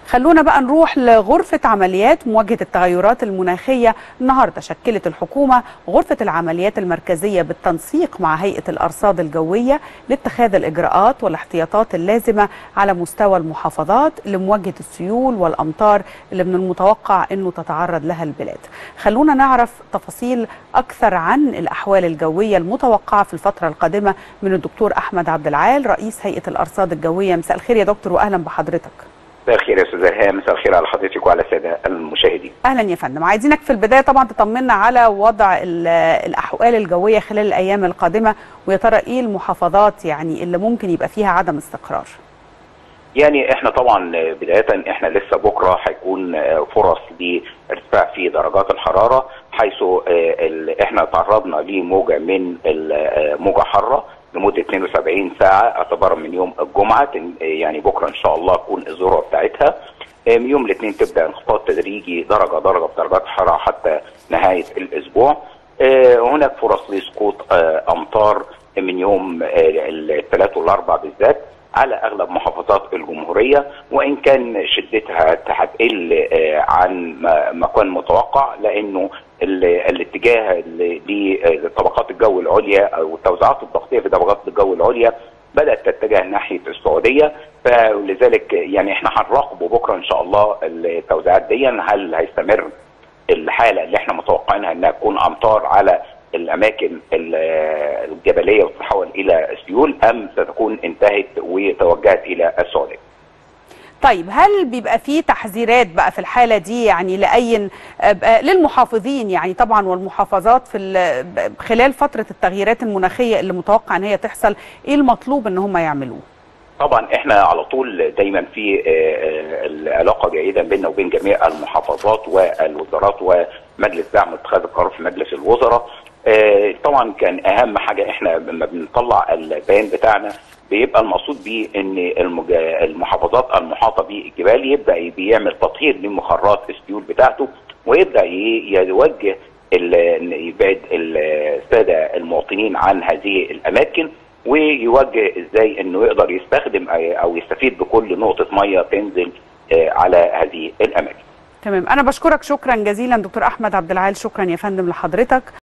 خلونا بقى نروح لغرفة عمليات مواجهة التغيرات المناخية النهاردة شكلت الحكومة غرفة العمليات المركزية بالتنسيق مع هيئة الأرصاد الجوية لاتخاذ الإجراءات والاحتياطات اللازمة على مستوى المحافظات لمواجهة السيول والأمطار اللي من المتوقع أنه تتعرض لها البلاد خلونا نعرف تفاصيل أكثر عن الأحوال الجوية المتوقعة في الفترة القادمة من الدكتور أحمد عبد العال رئيس هيئة الأرصاد الجوية مساء الخير يا دكتور وأهلا بحضرتك مساء الخير يا استاذ هام مساء الخير على حضرتك وعلى الساده المشاهدين اهلا يا فندم عايزينك في البدايه طبعا تطمنا على وضع الاحوال الجويه خلال الايام القادمه ويا ترى ايه المحافظات يعني اللي ممكن يبقى فيها عدم استقرار يعني احنا طبعا بدايه احنا لسه بكره هيكون فرص لارتفاع في درجات الحراره حيث احنا تعرضنا لموجه من موجه حاره لمده 72 ساعه اعتبارا من يوم الجمعه يعني بكره ان شاء الله تكون الذروه بتاعتها يوم الاثنين تبدا انخفاض تدريجي درجه درجه في درجات الحراره حتى نهايه الاسبوع هناك فرص لسقوط امطار من يوم الثلاث والاربع بالذات على اغلب محافظات الجمهوريه وان كان شدتها هتقل عن ما كان متوقع لانه الاتجاه لطبقات الجو العليا او التوزيعات الضغطيه في طبقات الجو العليا بدات تتجه ناحيه السعوديه فلذلك يعني احنا هنراقب بكره ان شاء الله التوزيعات دي هل هيستمر الحاله اللي احنا متوقعينها انها تكون امطار على الاماكن الجبليه وتتحول الى سيول ام ستكون انتهت وتوجهت الى السعوديه. طيب هل بيبقى فيه تحذيرات بقى في الحاله دي يعني لاي للمحافظين يعني طبعا والمحافظات في خلال فتره التغييرات المناخيه اللي متوقع ان هي تحصل ايه المطلوب ان هم يعملوه؟ طبعا احنا على طول دايما في العلاقه جيده بيننا وبين جميع المحافظات والوزارات ومجلس دعم اتخاذ القرار في مجلس الوزراء طبعا كان اهم حاجه احنا لما بنطلع البيان بتاعنا بيبقى المقصود بيه ان المحافظات المحاطه بالجبال يبدا بيعمل تطهير لمخرات السيول بتاعته ويبدا يوجه يبعد الساده المواطنين عن هذه الاماكن ويوجه ازاي انه يقدر يستخدم او يستفيد بكل نقطه ميه تنزل على هذه الاماكن. تمام انا بشكرك شكرا جزيلا دكتور احمد عبد العال شكرا يا فندم لحضرتك